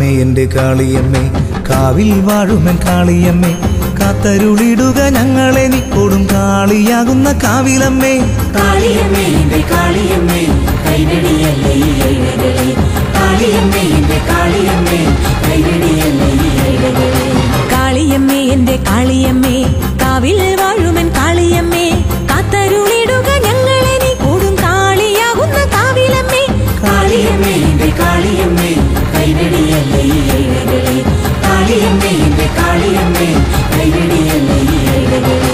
കാളിയമ്മേ എന്റെ കാളിയമ്മേ കാവിൽ വാഴുമൻ കാളിയമ്മേ കാത്തരുളിടുക ഞങ്ങളെ നിക്കോടും കാളിയാകുന്ന കാവിലമ്മേ കാളിയമ്മേ എന്റെ കാളിയമ്മേ കൈവെടിയല്ലേ ഈ ഏഴകളെ കാളിയമ്മേ എന്റെ കാളിയമ്മേ കൈവെടിയല്ലേ ഈ ഏഴകളെ കാളിയമ്മേ എന്റെ കാളിയമ്മേ കാവിൽ വാഴുമൻ കാളിയമ്മേ കാത്തരുളിടുക ഞങ്ങളെ നീ കൂടും കാളിയാകുന്ന കാവിലമ്മേ കാളിയമ്മേ എന്റെ കാളിയമ്മേ കൈവെടിയല്ലേ ഈ ഏഴകളെ കാളിയമ്മേ എന്റെ കാളിയമ്മേ കൈവെടിയല്ലേ ഈ ഏഴകളെ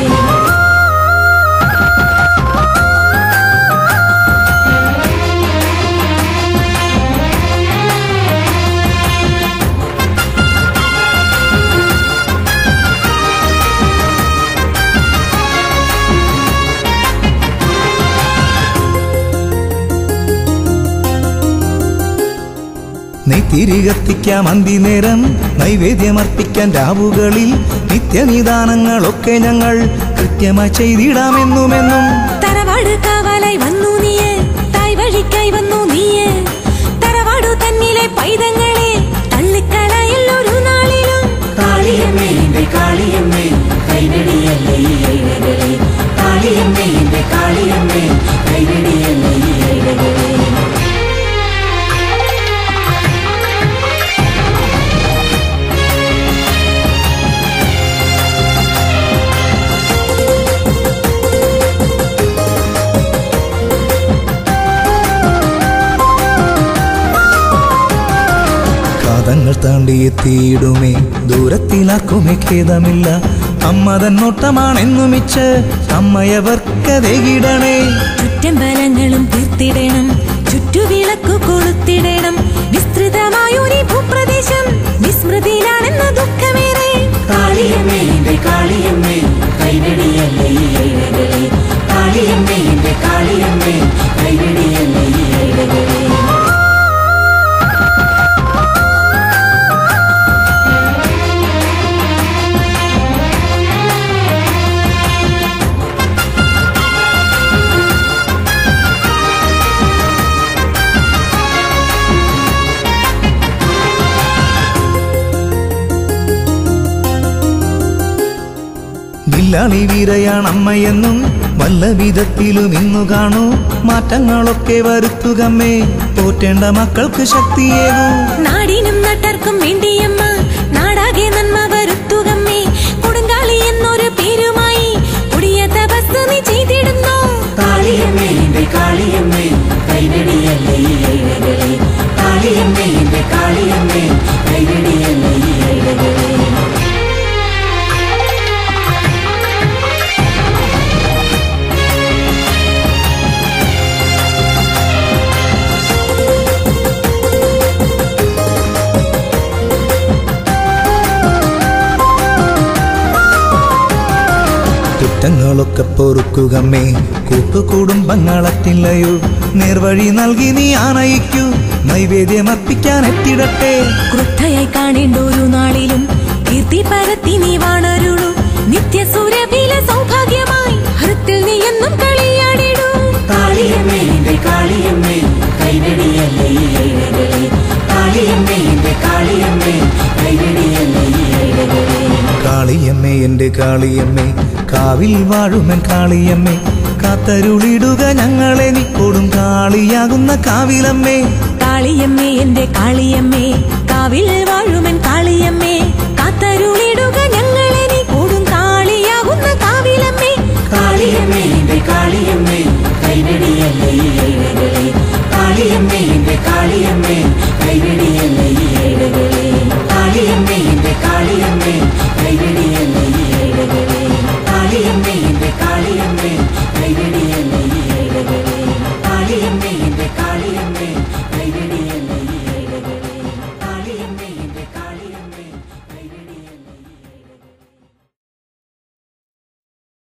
നീ തിരികത്തിക്കാം അന്തിനേരം നൈവേദ്യമർപ്പിക്കാൻ രാവുകളിൽ നിത്യനിദാനങ്ങളൊക്കെ ഞങ്ങൾ കൃത്യമായി ചെയ്തിടാമെന്നുമെന്നും തറവാട് കാവാലായി വന്നു നീയ് തായ് വഴിക്കായി വന്നു നീയ് തറവാടു തന്നിലെ പൈതങ്ങളെ തള്ളിക്കളയല്ലൊരു നാളിലും കാളിയമ്മേ എന്റെ കാളിയമ്മേ കൈവെടിയല്ലേ ഈ ഏഴകളെ കാളിയമ്മേ എന്റെ കാളിയമ്മേ കൈവെടിയല്ലേ ഈ ഏഴകളെ കാതങ്ങൾ താണ്ടിയെത്തിയിടുമേ ദൂരത്തിലാർക്കുമേ ഖേദമില്ല അമ്മ തന്നോട്ടമാണെന്നുമിച്ച് അമ്മയവർക്കതേകിടണേ ചുറ്റമ്പലങ്ങളും തീർത്തിടണം ചുറ്റുവിളക്കു കൊളുത്തിടണം വിസ്തൃതമായൊരു ഭൂപ്രദേശം വിസ്മൃതിയിലാണെന്ന ദുഃഖമേറെ കാളിയമ്മേ എന്റെ കാളിയമ്മേ കൈവെടിയല്ലേ ഈ ഏഴകളെ കാളിയമ്മേ എന്റെ കാളിയമ്മേ കൈവെടിയല്ലേ ഈ ഏഴകളെ വില്ലാളി വീരയാണമ്മയെന്നും വല്ല വിധത്തിലും ഇന്നു കാണൂ മാറ്റങ്ങളൊക്കെ വരുത്തുകമ്മേ പോറ്റേണ്ട മക്കൾക്ക് ശക്തിയേകൂ നാടിനും നാട്ടാർക്കും വേണ്ടിയമ്മ നാടാകെ നന്മ വരുത്തുകമ്മേ കൊടുങ്കാളി എന്നൊരു പേരുമായി കൊടിയ തപസ് നീ ചെയ്തിടുന്നു കാളിയമ്മേ എന്റെ കാളിയമ്മേ കൈവെടിയല്ലേ ഈ ഏഴകളെ കാളിയമ്മേ എന്റെ കാളിയമ്മേ കൈവെടിയല്ലേ ഈ ഏഴകളെ കുറ്റങ്ങളൊക്കെ പൊറുക്കുകമ്മേ കൂട്ടുകുടുംബങ്ങളറ്റില്ലയോ നേർവഴി നൽകി നീ ആനയിക്കൂ നൈവേദ്യമർപ്പിക്കാൻ എത്തിടട്ടെ ക്രുദ്ധയായി കാണേണ്ട ഒരു നാളിലും കീർത്തി പരത്തി നീ വാണരുളു നിത്യസൂര്യഭീല സൗഭാഗ്യമായി ഹൃത്തിൽ നീ എന്നും കളിയാടിടൂ കാളിയമ്മേ എന്റെ കാളിയമ്മേ കൈവെടിയല്ലേ ഈ ഏഴകളെ കാളിയമ്മേ എന്റെ കാളിയമ്മേ കൈവെടിയല്ലേ ഈ ഏഴകളെ കാളിയമ്മേ എന്റെ കാളിയമ്മേ കാവിൽ വാഴുമൻ കാളിയമ്മേ കാത്തരുളിടുക ഞങ്ങളെ നിക്കോടും കാളിയാകുന്ന കാവിലമ്മേ കാളിയമ്മേ എന്റെ കാളിയമ്മേ കാവിൽ വാഴുമൻ കാളിയമ്മേ കാത്തരുളിടുക ഞങ്ങളെ നീ കൂടും കാളിയാകുന്ന കാവിലമ്മേ കാളിയമ്മേ എന്റെ കാളിയമ്മേ കൈവെടിയല്ലേ ഈ ഏഴകളെ കാളിയമ്മേ എന്റെ കാളിയമ്മേ കൈവെടിയല്ലേ ഈ ഏഴകളെ കാളിയമ്മേ എന്റെ കാളിയമ്മേ കൈവെടിയല്ലേ